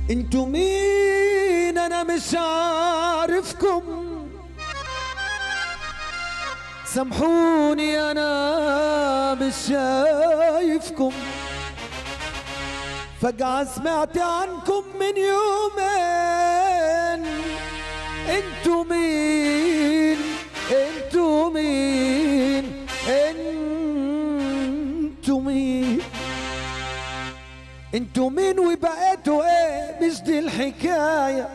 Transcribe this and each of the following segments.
انتو مين انا مش عارفكم سامحوني انا مش شايفكم فجأة سمعت عنكم من يومين انتو مين انتو مين انتو مين انتو مين وبقيتوا ايه مش دي الحكاية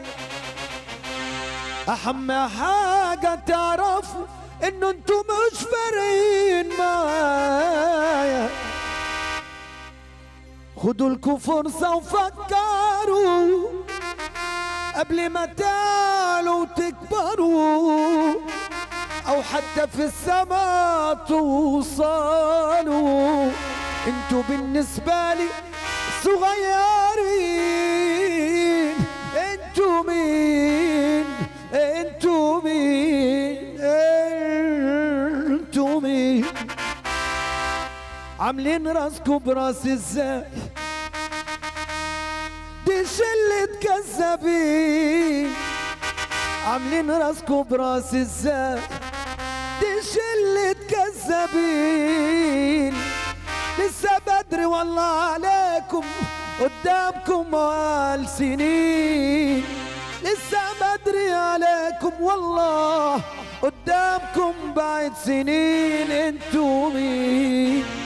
اهم حاجة تعرفوا انه انتو مش فارقين معايا خدوا لكم فرصة وفكروا قبل ما تعلوا وتكبروا او حتى في السماء توصلوا انتوا بالنسبة لي صغيرين انتوا مين انتوا مين انتوا مين عاملين راسكم براس ازاي دي شلة كذابين عاملين راسكم براس ازاي دي شلة كذابين لسه بدري والله عليكم قدامكم موال سنين لسه بدري عليكم والله قدامكم بعد سنين انتوا مين